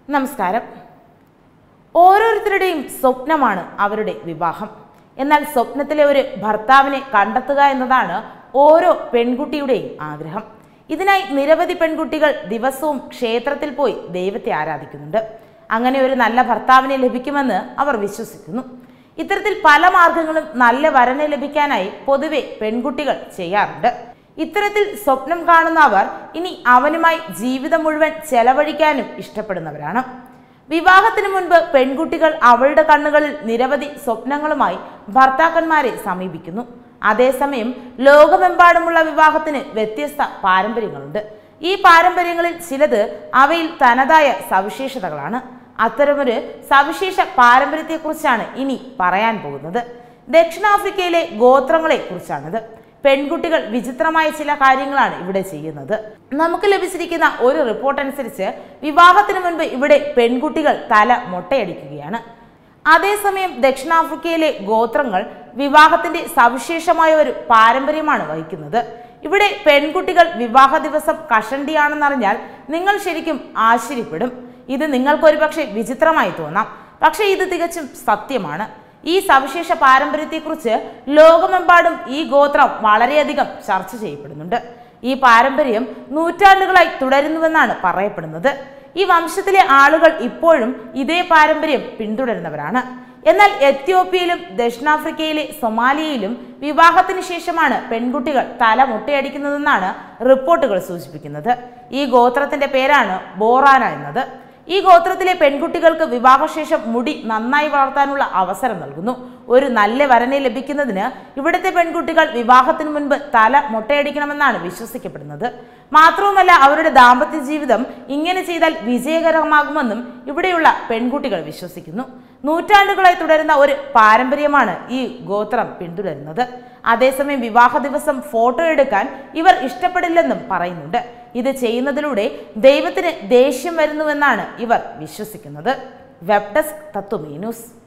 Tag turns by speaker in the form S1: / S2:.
S1: നമസ്കാരം ഓരോരുത്തരുടെയും സ്വപ്നമാണ് അവരുടെ വിവാഹം എന്നാൽ സ്വപ്നത്തിലെ ഒരു ഭർത്താവിനെ കണ്ടെത്തുക എന്നതാണ് ഓരോ പെൺകുട്ടിയുടെയും ആഗ്രഹം ഇതിനായി നിരവധി പെൺകുട്ടികൾ ദിവസവും ക്ഷേത്രത്തിൽ പോയി ദൈവത്തെ ആരാധിക്കുന്നുണ്ട് അങ്ങനെ ഒരു നല്ല ഭർത്താവിനെ ലഭിക്കുമെന്ന് അവർ വിശ്വസിക്കുന്നു ഇത്തരത്തിൽ പല മാർഗങ്ങളും നല്ല വരനെ ലഭിക്കാനായി പൊതുവെ പെൺകുട്ടികൾ ചെയ്യാറുണ്ട് ഇത്തരത്തിൽ സ്വപ്നം കാണുന്ന അവർ ഇനി അവനുമായി ജീവിതം മുഴുവൻ ചെലവഴിക്കാനും ഇഷ്ടപ്പെടുന്നവരാണ് വിവാഹത്തിന് മുൻപ് പെൺകുട്ടികൾ അവളുടെ കണ്ണുകളിൽ നിരവധി സ്വപ്നങ്ങളുമായി ഭർത്താക്കന്മാരെ സമീപിക്കുന്നു അതേസമയം ലോകമെമ്പാടുമുള്ള വിവാഹത്തിന് വ്യത്യസ്ത പാരമ്പര്യങ്ങളുണ്ട് ഈ പാരമ്പര്യങ്ങളിൽ ചിലത് അവയിൽ തനതായ സവിശേഷതകളാണ് അത്തരമൊരു സവിശേഷ പാരമ്പര്യത്തെക്കുറിച്ചാണ് ഇനി പറയാൻ പോകുന്നത് ദക്ഷിണാഫ്രിക്കയിലെ ഗോത്രങ്ങളെ കുറിച്ചാണിത് പെൺകുട്ടികൾ വിചിത്രമായ ചില കാര്യങ്ങളാണ് ഇവിടെ ചെയ്യുന്നത് നമുക്ക് ലഭിച്ചിരിക്കുന്ന ഒരു റിപ്പോർട്ട് അനുസരിച്ച് വിവാഹത്തിന് മുൻപ് ഇവിടെ പെൺകുട്ടികൾ തല മൊട്ടയടിക്കുകയാണ് അതേസമയം ദക്ഷിണാഫ്രിക്കയിലെ ഗോത്രങ്ങൾ വിവാഹത്തിന്റെ സവിശേഷമായ ഒരു പാരമ്പര്യമാണ് വഹിക്കുന്നത് ഇവിടെ പെൺകുട്ടികൾ വിവാഹ ദിവസം കഷണ്ടിയാണെന്നറിഞ്ഞാൽ നിങ്ങൾ ശരിക്കും ആശ്ചര്യപ്പെടും ഇത് നിങ്ങൾക്കൊരു പക്ഷേ വിചിത്രമായി തോന്നാം പക്ഷേ ഇത് തികച്ചും സത്യമാണ് ഈ സവിശേഷ പാരമ്പര്യത്തെക്കുറിച്ച് ലോകമെമ്പാടും ഈ ഗോത്രം വളരെയധികം ചർച്ച ചെയ്യപ്പെടുന്നുണ്ട് ഈ പാരമ്പര്യം നൂറ്റാണ്ടുകളായി തുടരുന്നുവെന്നാണ് പറയപ്പെടുന്നത് ഈ വംശത്തിലെ ആളുകൾ ഇപ്പോഴും ഇതേ പാരമ്പര്യം പിന്തുടരുന്നവരാണ് എന്നാൽ എത്യോപ്യയിലും ദക്ഷിണാഫ്രിക്കയിലെ സൊമാലിയയിലും വിവാഹത്തിന് ശേഷമാണ് പെൺകുട്ടികൾ തല മുട്ടയടിക്കുന്നതെന്നാണ് റിപ്പോർട്ടുകൾ സൂചിപ്പിക്കുന്നത് ഈ ഗോത്രത്തിന്റെ പേരാണ് ബോറാന എന്നത് ഈ ഗോത്രത്തിലെ പെൺകുട്ടികൾക്ക് വിവാഹശേഷം മുടി നന്നായി വളർത്താനുള്ള അവസരം നൽകുന്നു ഒരു നല്ല വരനെ ലഭിക്കുന്നതിന് ഇവിടുത്തെ പെൺകുട്ടികൾ വിവാഹത്തിന് മുൻപ് തല മുട്ടയടിക്കണമെന്നാണ് വിശ്വസിക്കപ്പെടുന്നത് മാത്രവുമല്ല അവരുടെ ദാമ്പത്യ ജീവിതം ഇങ്ങനെ ചെയ്താൽ വിജയകരമാകുമെന്നും ഇവിടെയുള്ള പെൺകുട്ടികൾ വിശ്വസിക്കുന്നു നൂറ്റാണ്ടുകളായി തുടരുന്ന ഒരു പാരമ്പര്യമാണ് ഈ ഗോത്രം പിന്തുടരുന്നത് അതേസമയം വിവാഹ ദിവസം ഫോട്ടോ എടുക്കാൻ ഇവർ ഇഷ്ടപ്പെടില്ലെന്നും പറയുന്നുണ്ട് ഇത് ചെയ്യുന്നതിലൂടെ ദൈവത്തിന് ദേഷ്യം വരുന്നുവെന്നാണ് ഇവർ വിശ്വസിക്കുന്നത് വെബ് ഡെസ്ക് തത്വമീ ന്യൂസ്